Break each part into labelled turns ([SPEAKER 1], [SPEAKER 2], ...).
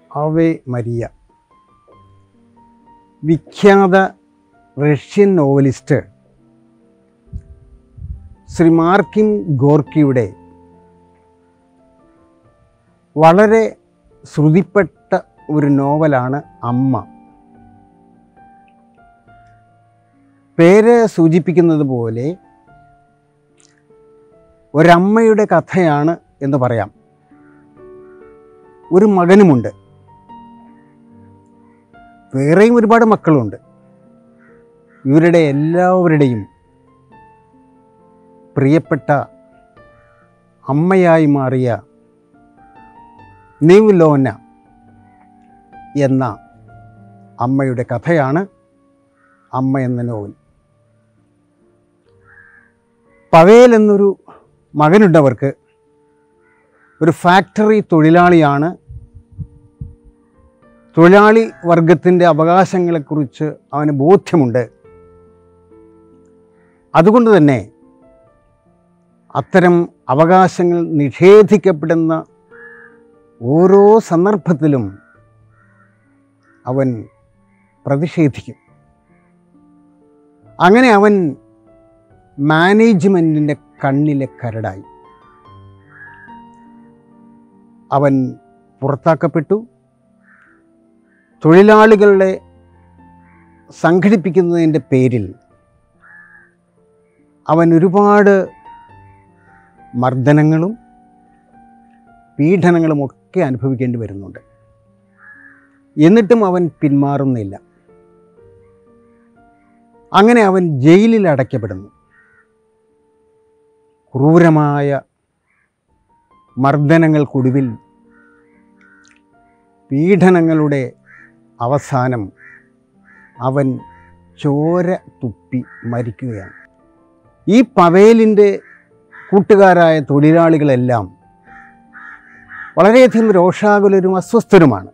[SPEAKER 1] ആവേ Maria വിഖ്യാത Russian novelist Shri മാർക്കിൻ ഗോർക്കിയുടെ വളരെ ശ്രുതിപ്പെട്ട ഒരു നോവലാണ് അമ്മ പേര് സൂചിപ്പിക്കുന്നത് പോലെ ഒരമ്മയുടെ കഥയാണ് എന്ന് പറയാം ഒരു മകനുമുണ്ട് വേറെയും ഒരുപാട് മക്കളുണ്ട് ഇവരുടെ എല്ലാവരുടെയും പ്രിയപ്പെട്ട അമ്മയായി മാറിയ നീവുലോന എന്ന അമ്മയുടെ കഥയാണ് അമ്മ എന്ന നോവൽ പവേൽ എന്നൊരു മകനുണ്ടവർക്ക് ഒരു ഫാക്ടറി തൊഴിലാളിയാണ് തൊഴിലാളി വർഗത്തിൻ്റെ അവകാശങ്ങളെക്കുറിച്ച് അവന് ബോധ്യമുണ്ട് അതുകൊണ്ട് തന്നെ അത്തരം അവകാശങ്ങൾ നിഷേധിക്കപ്പെടുന്ന ഓരോ സന്ദർഭത്തിലും അവൻ പ്രതിഷേധിക്കും അങ്ങനെ അവൻ മാനേജ്മെൻറ്റിൻ്റെ കണ്ണിലെ കരടായി അവൻ പുറത്താക്കപ്പെട്ടു തൊഴിലാളികളുടെ സംഘടിപ്പിക്കുന്നതിൻ്റെ പേരിൽ അവൻ ഒരുപാട് മർദ്ദനങ്ങളും പീഡനങ്ങളും ഒക്കെ അനുഭവിക്കേണ്ടി വരുന്നുണ്ട് എന്നിട്ടും അവൻ പിന്മാറുന്നില്ല അങ്ങനെ അവൻ ജയിലിൽ അടയ്ക്കപ്പെടുന്നു ക്രൂരമായ മർദ്ദനങ്ങൾക്കൊടുവിൽ പീഡനങ്ങളുടെ അവസാനം അവൻ ചോര തുപ്പി മരിക്കുകയാണ് ഈ പവേലിൻ്റെ കൂട്ടുകാരായ തൊഴിലാളികളെല്ലാം വളരെയധികം രോഷാകുലരും അസ്വസ്ഥരുമാണ്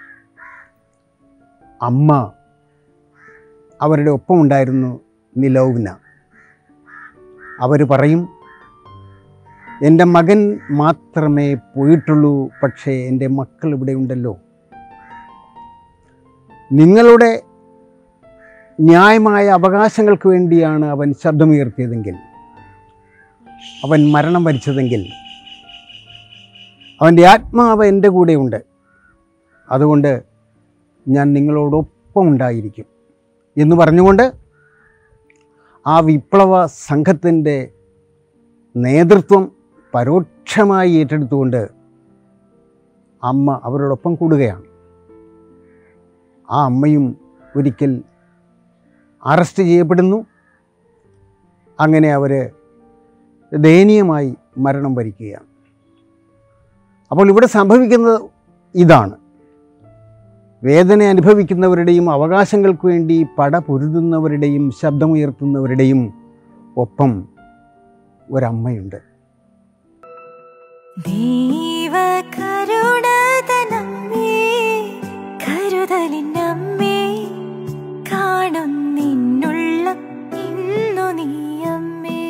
[SPEAKER 1] അമ്മ അവരുടെ ഒപ്പമുണ്ടായിരുന്നു നിലൗന അവർ പറയും എൻ്റെ മകൻ മാത്രമേ പോയിട്ടുള്ളൂ പക്ഷേ എൻ്റെ മക്കൾ ഇവിടെ ഉണ്ടല്ലോ നിങ്ങളുടെ ന്യായമായ അവകാശങ്ങൾക്ക് വേണ്ടിയാണ് അവൻ ശബ്ദമുയർത്തിയതെങ്കിൽ അവൻ മരണം വരിച്ചതെങ്കിൽ അവൻ്റെ ആത്മാവ് എൻ്റെ കൂടെയുണ്ട് അതുകൊണ്ട് ഞാൻ നിങ്ങളോടൊപ്പം ഉണ്ടായിരിക്കും എന്ന് പറഞ്ഞുകൊണ്ട് ആ വിപ്ലവ സംഘത്തിൻ്റെ നേതൃത്വം പരോക്ഷമായി ഏറ്റെടുത്തുകൊണ്ട് അമ്മ അവരോടൊപ്പം കൂടുകയാണ് ആ അമ്മയും ഒരിക്കൽ അറസ്റ്റ് ചെയ്യപ്പെടുന്നു അങ്ങനെ അവർ ദയനീയമായി മരണം വരിക്കുകയാണ് അപ്പോൾ ഇവിടെ സംഭവിക്കുന്നത് ഇതാണ് വേദന അനുഭവിക്കുന്നവരുടെയും അവകാശങ്ങൾക്ക് വേണ്ടി പട പൊരുതുന്നവരുടെയും ശബ്ദമുയർത്തുന്നവരുടെയും ഒപ്പം ഒരമ്മയുണ്ട്
[SPEAKER 2] ദൈവകരുണതനമ്മേ കരുതലിനമ്മേ കാണുന്നിന്നുള്ള ഇന്നു നീയമ്മേ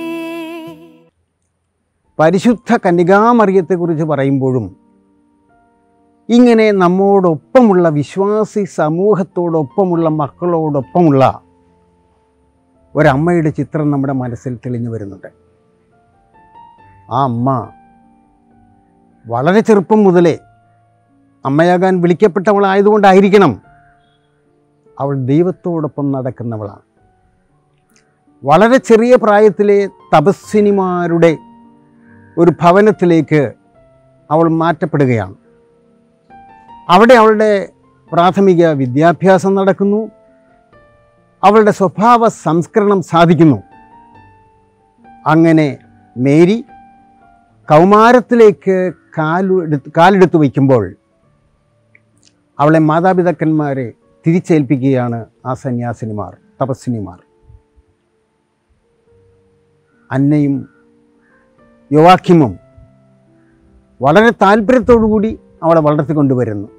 [SPEAKER 1] പരിശുദ്ധ കന്യകാമറിയത്തെക്കുറിച്ച് പറയുമ്പോഴും ഇങ്ങനെ നമ്മോടൊപ്പമുള്ള വിശ്വാസി സമൂഹത്തോടൊപ്പമുള്ള മക്കളോടൊപ്പമുള്ള ഒരമ്മയുടെ ചിത്രം നമ്മുടെ മനസ്സിൽ തെളിഞ്ഞു വരുന്നുണ്ട് ആ അമ്മ വളരെ ചെറുപ്പം മുതലേ അമ്മയാകാൻ വിളിക്കപ്പെട്ടവളായതുകൊണ്ടായിരിക്കണം അവൾ ദൈവത്തോടൊപ്പം നടക്കുന്നവളാണ് വളരെ ചെറിയ പ്രായത്തിലെ തപസ്വിനിമാരുടെ ഒരു ഭവനത്തിലേക്ക് അവൾ മാറ്റപ്പെടുകയാണ് അവിടെ അവളുടെ പ്രാഥമിക വിദ്യാഭ്യാസം നടക്കുന്നു അവളുടെ സ്വഭാവ സംസ്കരണം സാധിക്കുന്നു അങ്ങനെ മേരി കൗമാരത്തിലേക്ക് കാലെടുത്ത് കാലെടുത്ത് വയ്ക്കുമ്പോൾ അവളെ മാതാപിതാക്കന്മാരെ തിരിച്ചേൽപ്പിക്കുകയാണ് ആ സന്യാസിനിമാർ തപസ്വിനിമാർ അന്നയും യുവാക്കിമും വളരെ താല്പര്യത്തോടുകൂടി അവളെ വളർത്തിക്കൊണ്ടുവരുന്നു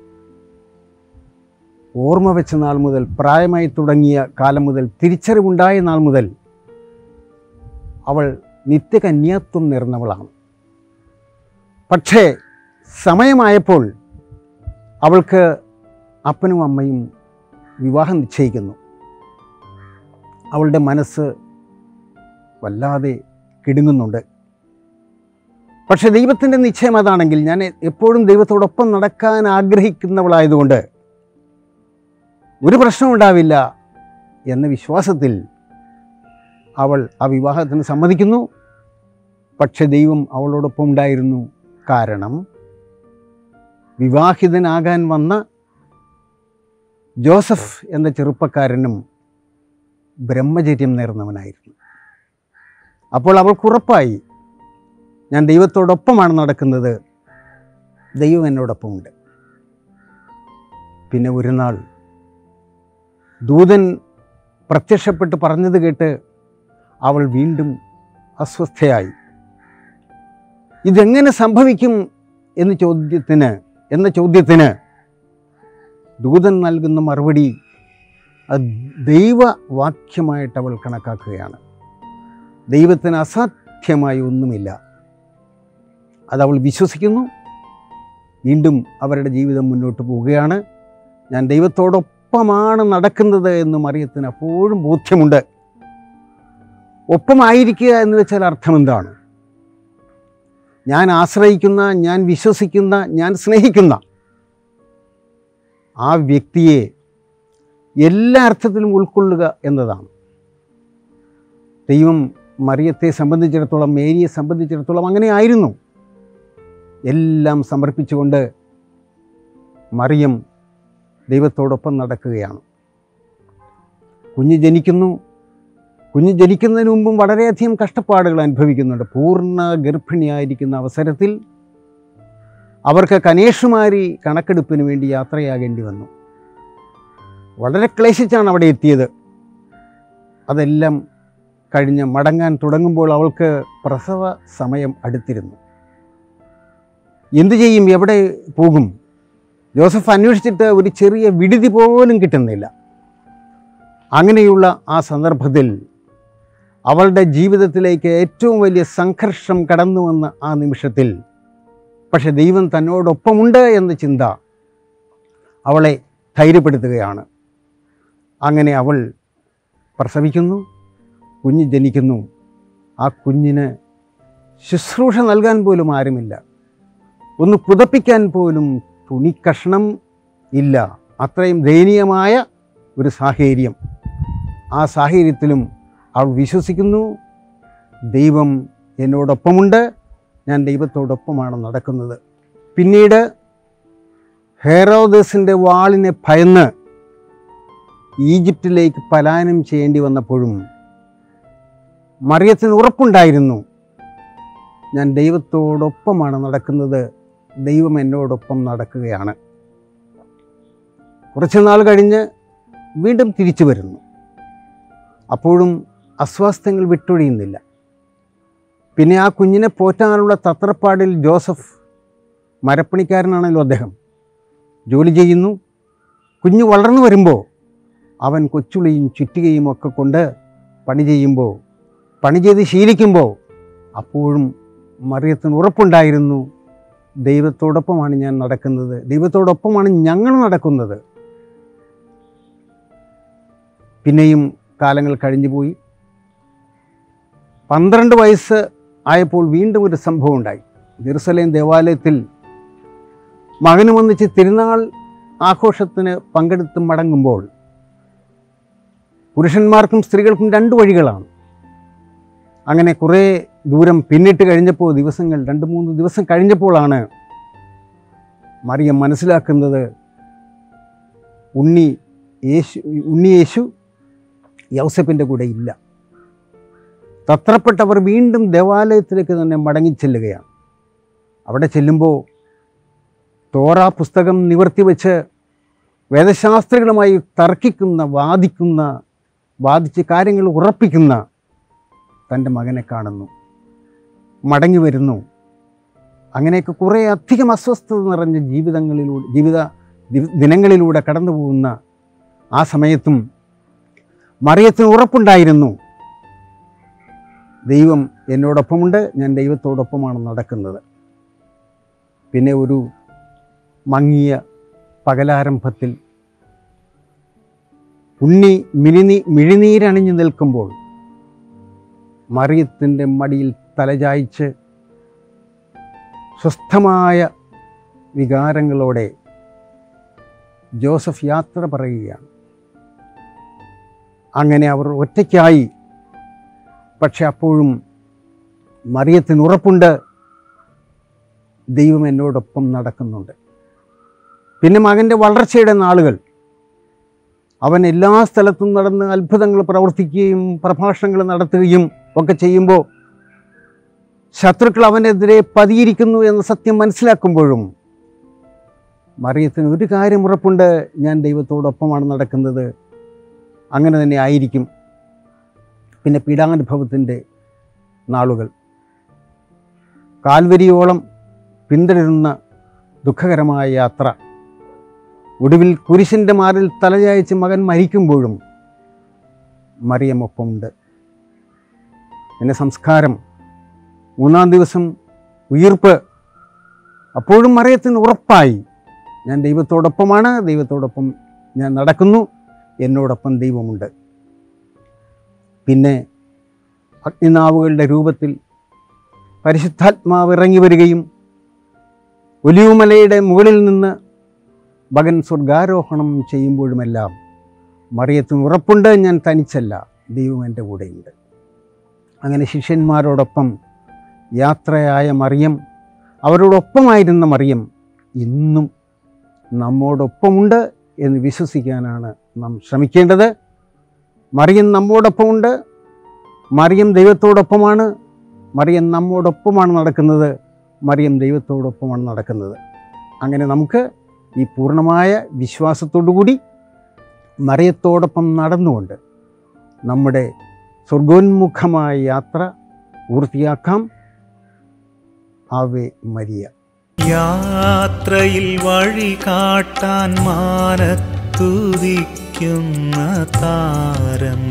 [SPEAKER 1] ഓർമ്മ വെച്ച നാൾ മുതൽ പ്രായമായി തുടങ്ങിയ കാലം മുതൽ തിരിച്ചറിവുണ്ടായ നാൾ മുതൽ അവൾ നിത്യകന്യാത്വം നേർന്നവളാണ് പക്ഷേ സമയമായപ്പോൾ അവൾക്ക് അപ്പനും അമ്മയും വിവാഹം നിശ്ചയിക്കുന്നു അവളുടെ മനസ്സ് വല്ലാതെ കിടുങ്ങുന്നുണ്ട് പക്ഷെ ദൈവത്തിൻ്റെ നിശ്ചയം അതാണെങ്കിൽ ഞാൻ എപ്പോഴും ദൈവത്തോടൊപ്പം നടക്കാൻ ആഗ്രഹിക്കുന്നവളായതുകൊണ്ട് ഒരു പ്രശ്നവും ഉണ്ടാവില്ല എന്ന വിശ്വാസത്തിൽ അവൾ ആ വിവാഹത്തിന് സമ്മതിക്കുന്നു പക്ഷെ ദൈവം അവളോടൊപ്പം ഉണ്ടായിരുന്നു കാരണം വിവാഹിതനാകാൻ വന്ന ജോസഫ് എന്ന ചെറുപ്പക്കാരനും ബ്രഹ്മചര്യം നേർന്നവനായിരുന്നു അപ്പോൾ അവൾക്ക് ഉറപ്പായി ഞാൻ ദൈവത്തോടൊപ്പമാണ് നടക്കുന്നത് ദൈവം എന്നോടൊപ്പമുണ്ട് പിന്നെ ഒരു നാൾ ദൂതൻ പ്രത്യക്ഷപ്പെട്ട് പറഞ്ഞത് കേട്ട് അവൾ വീണ്ടും അസ്വസ്ഥയായി ഇതെങ്ങനെ സംഭവിക്കും എന്ന് ചോദ്യത്തിന് എന്ന ചോദ്യത്തിന് ദൂതൻ നൽകുന്ന മറുപടി അത് ദൈവവാക്യമായിട്ട് അവൾ കണക്കാക്കുകയാണ് ദൈവത്തിന് അസാധ്യമായി ഒന്നുമില്ല അതവൾ വിശ്വസിക്കുന്നു വീണ്ടും അവരുടെ ജീവിതം മുന്നോട്ട് പോവുകയാണ് ഞാൻ ദൈവത്തോടൊപ്പമാണ് നടക്കുന്നത് എന്ന് മറിയത്തിന് അപ്പോഴും ബോധ്യമുണ്ട് ഒപ്പമായിരിക്കുക എന്ന് വെച്ചാൽ അർത്ഥം എന്താണ് ഞാൻ ആശ്രയിക്കുന്ന ഞാൻ വിശ്വസിക്കുന്ന ഞാൻ സ്നേഹിക്കുന്ന ആ വ്യക്തിയെ എല്ലാ അർത്ഥത്തിലും ഉൾക്കൊള്ളുക എന്നതാണ് ദൈവം മറിയത്തെ സംബന്ധിച്ചിടത്തോളം മേരിയെ സംബന്ധിച്ചിടത്തോളം അങ്ങനെ ആയിരുന്നു എല്ലാം സമർപ്പിച്ചുകൊണ്ട് മറിയം ദൈവത്തോടൊപ്പം നടക്കുകയാണ് കുഞ്ഞ് ജനിക്കുന്നു കുഞ്ഞ് ജനിക്കുന്നതിന് മുമ്പും വളരെയധികം കഷ്ടപ്പാടുകൾ അനുഭവിക്കുന്നുണ്ട് പൂർണ്ണ ഗർഭിണിയായിരിക്കുന്ന അവസരത്തിൽ അവർക്ക് കനേഷുമാരി കണക്കെടുപ്പിന് വേണ്ടി യാത്രയാകേണ്ടി വന്നു വളരെ ക്ലേശിച്ചാണ് അവിടെ എത്തിയത് അതെല്ലാം കഴിഞ്ഞ് മടങ്ങാൻ തുടങ്ങുമ്പോൾ അവൾക്ക് പ്രസവ സമയം അടുത്തിരുന്നു എന്തു ചെയ്യും എവിടെ പോകും ജോസഫ് അന്വേഷിച്ചിട്ട് ഒരു ചെറിയ വിടുതി പോലും കിട്ടുന്നില്ല അങ്ങനെയുള്ള ആ സന്ദർഭത്തിൽ അവളുടെ ജീവിതത്തിലേക്ക് ഏറ്റവും വലിയ സംഘർഷം കടന്നു വന്ന ആ നിമിഷത്തിൽ പക്ഷെ ദൈവം തന്നോടൊപ്പമുണ്ട് എന്ന ചിന്ത അവളെ ധൈര്യപ്പെടുത്തുകയാണ് അങ്ങനെ അവൾ പ്രസവിക്കുന്നു കുഞ്ഞ് ജനിക്കുന്നു ആ കുഞ്ഞിന് ശുശ്രൂഷ നൽകാൻ പോലും ആരുമില്ല ഒന്ന് പുതപ്പിക്കാൻ പോലും തുണിക്കഷ്ണം ഇല്ല അത്രയും ദയനീയമായ ഒരു സാഹചര്യം ആ സാഹചര്യത്തിലും അവൾ വിശ്വസിക്കുന്നു ദൈവം എന്നോടൊപ്പമുണ്ട് ഞാൻ ദൈവത്തോടൊപ്പമാണ് നടക്കുന്നത് പിന്നീട് ഹെറോദസിൻ്റെ വാളിനെ ഭയന്ന് ഈജിപ്തിലേക്ക് പലായനം ചെയ്യേണ്ടി വന്നപ്പോഴും മറിയത്തിന് ഉറപ്പുണ്ടായിരുന്നു ഞാൻ ദൈവത്തോടൊപ്പമാണ് നടക്കുന്നത് ദൈവം എന്നോടൊപ്പം നടക്കുകയാണ് കുറച്ച് നാൾ കഴിഞ്ഞ് വീണ്ടും തിരിച്ചു വരുന്നു അപ്പോഴും അസ്വാസ്ഥ്യങ്ങൾ വിട്ടൊഴിയുന്നില്ല പിന്നെ ആ കുഞ്ഞിനെ പോറ്റാനുള്ള തത്രപ്പാടിൽ ജോസഫ് മരപ്പണിക്കാരനാണല്ലോ അദ്ദേഹം ജോലി ചെയ്യുന്നു കുഞ്ഞ് വളർന്നു വരുമ്പോൾ അവൻ കൊച്ചുളിയും ചുറ്റികയും ഒക്കെ കൊണ്ട് പണി ചെയ്യുമ്പോൾ പണി ചെയ്ത് ശീലിക്കുമ്പോൾ അപ്പോഴും മറിയത്തിന് ഉറപ്പുണ്ടായിരുന്നു ദൈവത്തോടൊപ്പമാണ് ഞാൻ നടക്കുന്നത് ദൈവത്തോടൊപ്പമാണ് ഞങ്ങൾ നടക്കുന്നത് പിന്നെയും കാലങ്ങൾ കഴിഞ്ഞുപോയി പന്ത്രണ്ട് വയസ്സ് ആയപ്പോൾ വീണ്ടും ഒരു സംഭവം ഉണ്ടായി ജെറുസലേം ദേവാലയത്തിൽ മകനുമൊന്നിച്ച് തിരുനാൾ ആഘോഷത്തിന് പങ്കെടുത്ത് മടങ്ങുമ്പോൾ പുരുഷന്മാർക്കും സ്ത്രീകൾക്കും രണ്ട് വഴികളാണ് അങ്ങനെ കുറേ ദൂരം പിന്നിട്ട് കഴിഞ്ഞപ്പോൾ ദിവസങ്ങൾ രണ്ട് മൂന്ന് ദിവസം കഴിഞ്ഞപ്പോഴാണ് മറിയം മനസ്സിലാക്കുന്നത് ഉണ്ണി യേശു ഉണ്ണി യേശു യൗസപ്പിൻ്റെ കൂടെ ഇല്ല തത്രപ്പെട്ടവർ വീണ്ടും ദേവാലയത്തിലേക്ക് തന്നെ മടങ്ങിച്ചെല്ലുകയാണ് അവിടെ ചെല്ലുമ്പോൾ തോറ പുസ്തകം നിവർത്തി വെച്ച് വേദശാസ്ത്രികളുമായി തർക്കിക്കുന്ന വാദിക്കുന്ന വാദിച്ച് കാര്യങ്ങൾ ഉറപ്പിക്കുന്ന തൻ്റെ മകനെ കാണുന്നു മടങ്ങി വരുന്നു അങ്ങനെയൊക്കെ കുറേ അധികം അസ്വസ്ഥത നിറഞ്ഞ ജീവിതങ്ങളിലൂടെ ജീവിത ദി- ദിനങ്ങളിലൂടെ കടന്നു പോകുന്ന ആ സമയത്തും മറിയത്തിന് ഉറപ്പുണ്ടായിരുന്നു ദൈവം എന്നോടൊപ്പമുണ്ട് ഞാൻ ദൈവത്തോടൊപ്പമാണ് നടക്കുന്നത് പിന്നെ ഒരു മങ്ങിയ പകലാരംഭത്തിൽ ഉണ്ണി മിഴിനീ മിഴിനീരണിഞ്ഞു നിൽക്കുമ്പോൾ മറിയത്തിൻ്റെ മടിയിൽ തലചായ്ച്ച് സ്വസ്ഥമായ വികാരങ്ങളോടെ ജോസഫ് യാത്ര പറയുകയാണ് അങ്ങനെ അവർ ഒറ്റയ്ക്കായി പക്ഷെ അപ്പോഴും മറിയത്തിന് ഉറപ്പുണ്ട് ദൈവം എന്നോടൊപ്പം നടക്കുന്നുണ്ട് പിന്നെ മകൻ്റെ വളർച്ചയുടെ നാളുകൾ അവൻ എല്ലാ സ്ഥലത്തും നടന്ന് അത്ഭുതങ്ങൾ പ്രവർത്തിക്കുകയും പ്രഭാഷണങ്ങൾ നടത്തുകയും ഒക്കെ ചെയ്യുമ്പോൾ ശത്രുക്കൾ അവനെതിരെ പതിയിരിക്കുന്നു എന്ന സത്യം മനസ്സിലാക്കുമ്പോഴും മറിയത്തിന് ഒരു കാര്യം ഉറപ്പുണ്ട് ഞാൻ ദൈവത്തോടൊപ്പമാണ് നടക്കുന്നത് അങ്ങനെ തന്നെ ആയിരിക്കും പിന്നെ പീഡാനുഭവത്തിൻ്റെ നാളുകൾ കാൽവരിയോളം പിന്തുടരുന്ന ദുഃഖകരമായ യാത്ര ഒടുവിൽ കുരിശിൻ്റെ മാറിൽ തലചായച്ച് മകൻ മരിക്കുമ്പോഴും മറിയമൊപ്പമുണ്ട് പിന്നെ സംസ്കാരം മൂന്നാം ദിവസം ഉയിർപ്പ് അപ്പോഴും മറിയത്തിന് ഉറപ്പായി ഞാൻ ദൈവത്തോടൊപ്പമാണ് ദൈവത്തോടൊപ്പം ഞാൻ നടക്കുന്നു എന്നോടൊപ്പം ദൈവമുണ്ട് പിന്നെ അഗ്നിനാവുകളുടെ രൂപത്തിൽ പരിശുദ്ധാത്മാവ് ഇറങ്ങി വരികയും ഒലിവുമലയുടെ മുകളിൽ നിന്ന് മകൻ സ്വർഗാരോഹണം ചെയ്യുമ്പോഴുമെല്ലാം മറിയത്തിന് ഉറപ്പുണ്ട് ഞാൻ തനിച്ചല്ല ദൈവം എൻ്റെ കൂടെയുണ്ട് അങ്ങനെ ശിഷ്യന്മാരോടൊപ്പം യാത്രയായ മറിയം അവരോടൊപ്പമായിരുന്ന മറിയം ഇന്നും നമ്മോടൊപ്പമുണ്ട് എന്ന് വിശ്വസിക്കാനാണ് നാം ശ്രമിക്കേണ്ടത് മറിയം നമ്മോടൊപ്പമുണ്ട് മറിയം ദൈവത്തോടൊപ്പമാണ് മറിയം നമ്മോടൊപ്പമാണ് നടക്കുന്നത് മറിയം ദൈവത്തോടൊപ്പമാണ് നടക്കുന്നത് അങ്ങനെ നമുക്ക് ഈ പൂർണ്ണമായ വിശ്വാസത്തോടുകൂടി മറിയത്തോടൊപ്പം നടന്നുകൊണ്ട് നമ്മുടെ സ്വർഗോന്മുഖമായ യാത്ര പൂർത്തിയാക്കാം ആവേ മരിയ
[SPEAKER 3] യാത്രയിൽ വഴി കാട്ടാൻ മാനത്തുദിക്കുന്ന താരം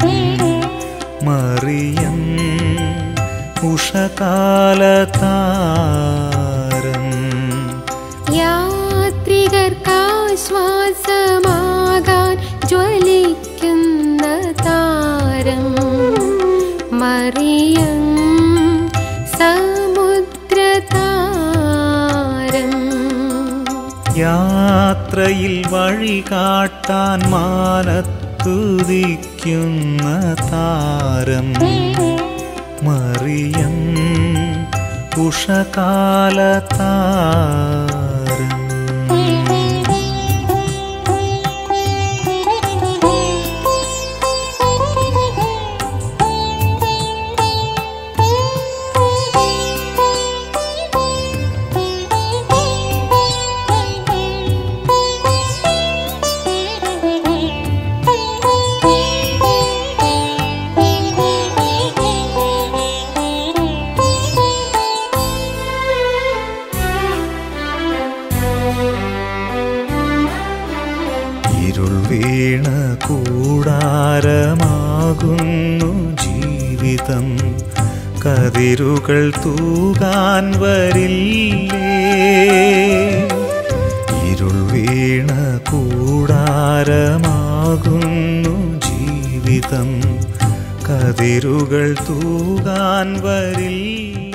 [SPEAKER 3] മറിയം ഉഷകാല താരം
[SPEAKER 4] യാത്രികർക്കാശ്വാസമാകാൻ ജ്വലിക്കുന്ന താരം മറിയം സമുദ്രതാരം
[SPEAKER 3] യാത്രയിൽ വഴി കാട്ടാൻ മാനത്തുദിക്കുന്ന താരം മറിയം ഉഷകാല താരം ഇരുൾ വീണ കൂടാരമാകുന്നു ജീവിതം കതിരുകൾ തൂകാൻ വരില്ലേ ഇരുൾ വീണ കൂടാരമാകുന്നു ജീവിതം കതിരുകൾ തൂകാൻ വരില്ലേ